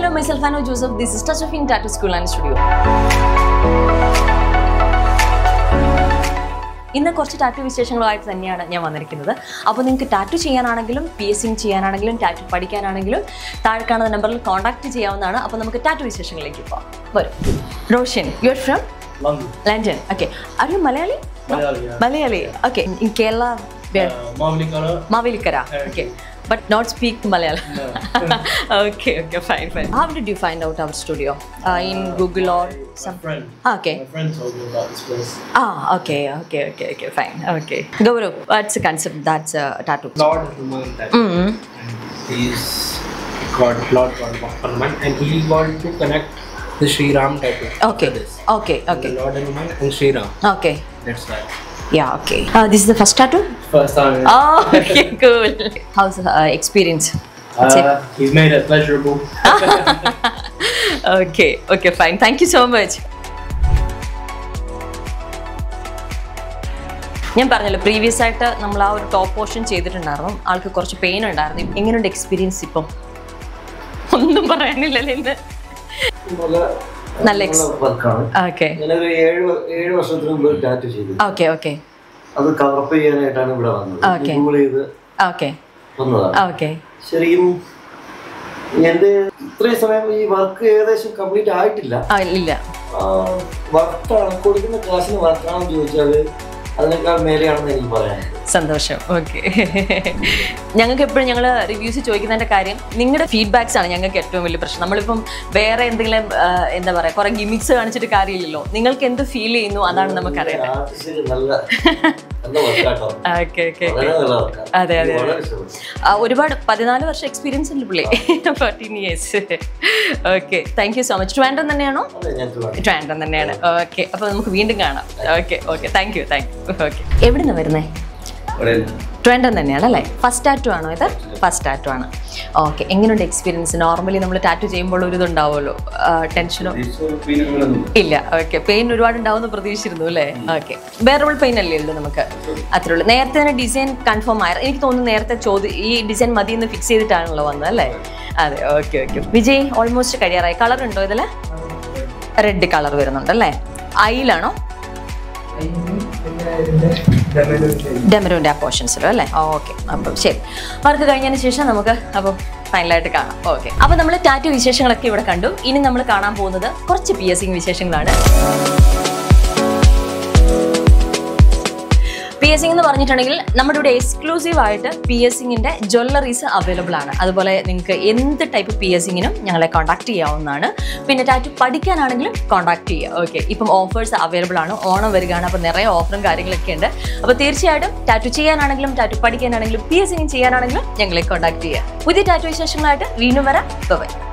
Hello, myself Anu Joseph. This is Touch of In Tattoo School and Studio. ഇന്ന് കുറച്ച് tattoo വിശേഷങ്ങളുമായിട്ട് തന്നെയാണ് ഞാൻ വന്നിരിക്കുന്നത് അപ്പോൾ നിങ്ങൾക്ക് ടാറ്റു ചെയ്യാനാണെങ്കിലും പി എസ് സിങ് ചെയ്യാനാണെങ്കിലും ടാറ്റു പഠിക്കാനാണെങ്കിലും താഴെ കാണുന്ന നമ്പറിൽ കോൺടാക്ട് ചെയ്യാവുന്നതാണ് അപ്പോൾ നമുക്ക് ടാറ്റു വിശേഷങ്ങളിലേക്ക് പോകാം വരും Roshan you are from London. London okay are you Malayali Malayali, yeah. Malayali okay in Kerala Uh, Mavlikara. Mavelikkara Okay. Okay but not speak Malayalam No. okay okay fine fine how did you find out our studio uh, in google or My some friend. Ah, okay My friend told me about this place. ah okay okay okay okay fine okay gaurav what's the concept that's a tattoo Lord Hanuman tattoo. mm And he's God, Lord God Hanuman, and he want to connect the Sri Ram tattoo. okay to this. okay The okay Lord Hanuman and Sri Ram. okay That's why. yeah okay uh, this is the first tattoo First time. oh okay cool how's the uh, experience That's it. Uh, he's made it pleasurable. okay okay fine thank you so much ഞാൻ പറഞ്ഞല്ലോ previous ആയിട്ട് നമ്മൾ ആ ഒരു top portion ചെയ്തിട്ടുണ്ടായിരുന്നു ആൾക്ക് കുറച്ച് pain ഉണ്ടായിരുന്നു എങ്ങനെയുണ്ട് എക്സ്പീരിയൻസ് ഇപ്പം ഒന്നും പറയാനില്ലല്ലോ ഇന്ന് നല്ല ex- വർക്കാണ് ഓക്കെ ഞാനൊരു ഏഴ് വ- ഏഴ് വർഷത്തിന് മുമ്പ് ടാറ്റു ചെയ്തു ഓക്കെ ഓക്കെ അത് കവറപ്പ് ചെയ്യാനായിട്ടാണ് ഇവിടെ വന്നത് Okay. ഗൂഗിൾ ചെയ്ത് ഓക്കെ വന്നതാണ് ഓക്കെ ശരിക്കും എന്റെ ഇത്രയും സമയം ഈ വർക്ക് ഏകദേശം കംപ്ലീറ്റ് ആയിട്ടില്ല ആ ഇല്ല വർക്കാണ് കൊടുക്കുന്ന ക്ലാസ്സിന് വർക്കാണെന്ന് ചോദിച്ചാൽ അതിനേക്കാൾ മേലെയാണെന്ന് എനിക്ക് പറയാൻ സന്തോഷം ഓക്കെ ഞങ്ങൾക്ക് എപ്പോഴും ഞങ്ങൾ റിവ്യൂസ് ചോദിക്കുന്നതിൻ്റെ കാര്യം നിങ്ങളുടെ ഫീഡ്ബാക്സ് ആണ് ഞങ്ങൾക്ക് ഏറ്റവും വലിയ പ്രശ്നം നമ്മളിപ്പം വേറെ എന്തെങ്കിലും ആ, എന്താ പറയുക കുറേ ഗിമിക്സ് കാണിച്ചിട്ട് കാര്യമില്ലല്ലോ നിങ്ങൾക്ക് എന്ത് ഫീൽ ചെയ്യുന്നു അതാണ് നമുക്കറിയാം ആർട്ടിസ്റ്റിന് നല്ല നല്ല വർക്കാട്ടോ ഓക്കെ ഓക്കെ വളരെ നല്ല വർക്കാണ് അതെ, അതെ, വളരെ ഇഷ്ടപ്പെട്ടു ആ, ഒരുപാട് പതിനാല് വർഷം എക്സ്പീരിയൻസ് ഉണ്ട് പുള്ളി fourteen years okay thank you so much ട്രാൻഡം തന്നെയാണോ അതെ ഞാൻ ട്രിവാൻഡ്രം. ട്രാൻഡം തന്നെയാണ് ഓക്കെ അപ്പോൾ നമുക്ക് വീണ്ടും കാണാം okay okay thank you thank you okay എവിടെ നിന്ന് വരുന്നേ ട്രെൻഡൻ തന്നെയാണ് അല്ലേ ഫസ്റ്റ് ടാറ്റു ആണോ ഇത് ഫസ്റ്റ് ടാറ്റു ആണ് ഓക്കെ എങ്ങനെയുണ്ട് എക്സ്പീരിയൻസ് നോർമലി നമ്മൾ ടാറ്റു ചെയ്യുമ്പോൾ ഒരു ഇതുണ്ടാവുമല്ലോ ടെൻഷനോ ഇല്ല ഓക്കെ പെയിൻ ഒരുപാട് ഉണ്ടാവുമെന്ന് പ്രതീക്ഷിച്ചിരുന്നു അല്ലേ ഓക്കെ വേറബിൾ പെയിൻ അല്ലേ ഉള്ളൂ നമുക്ക് അത്രേ ഉള്ളൂ നേരത്തെ തന്നെ ഡിസൈൻ കൺഫേം ആയിരുന്നു എനിക്ക് തോന്നുന്നു നേരത്തെ ചോദ്യം ഈ ഡിസൈൻ മതി എന്ന് ഫിക്സ് ചെയ്തിട്ടാണല്ലോ വന്നത് അല്ലേ അതെ ഓക്കെ ഓക്കെ വിജയ് ഓൾമോസ്റ്റ് കഴിയാറായി കളർ ഉണ്ടോ ഇതിൽ റെഡ് കളർ വരുന്നുണ്ട് അല്ലേ ഐലാണോ ഡെമരോൻ്റെ ആ പോർഷൻസിലും അല്ലേ ഓക്കെ അപ്പം ശരി വർക്ക് കഴിഞ്ഞതിന് ശേഷം നമുക്ക് അപ്പം ഫൈനലായിട്ട് കാണാം ഓക്കെ അപ്പം നമ്മൾ ടാറ്റു വിശേഷങ്ങളൊക്കെ ഇവിടെ കണ്ടു ഇനി നമ്മൾ കാണാൻ പോകുന്നത് കുറച്ച് പി എസ് സി വിശേഷങ്ങളാണ് പി എസ് എന്ന് പറഞ്ഞിട്ടുണ്ടെങ്കിൽ നമ്മുടെ ഇവിടെ എക്സ്ക്ലൂസീവ് ആയിട്ട് പി എസ് സിങ്ങിൻ്റെ ജ്വല്ലറീസ് അവൈലബിൾ ആണ് അതുപോലെ നിങ്ങൾക്ക് എന്ത് ടൈപ്പ് പി എസ് സിങ്ങിനും ഞങ്ങളെ കോൺടാക്ട് ചെയ്യാവുന്നതാണ് പിന്നെ ടാറ്റു പഠിക്കാനാണെങ്കിലും കോൺടാക്ട് ചെയ്യുക ഓക്കെ ഇപ്പം ഓഫേഴ്സ് അവൈലബിൾ ആണ് ഓണം വരികയാണ് അപ്പോൾ നിറയെ ഓഫറും കാര്യങ്ങളൊക്കെ ഉണ്ട് അപ്പോൾ തീർച്ചയായിട്ടും ടാറ്റു ചെയ്യാനാണെങ്കിലും ടാറ്റു പഠിക്കാനാണെങ്കിലും പി എസ് സിങ് ചെയ്യാനാണെങ്കിലും ഞങ്ങളെ കോൺടാക്ട് ചെയ്യുക പുതിയ ടാറ്റു വിശേഷങ്ങളായിട്ട് വീണ്ടും വരാം ബൈ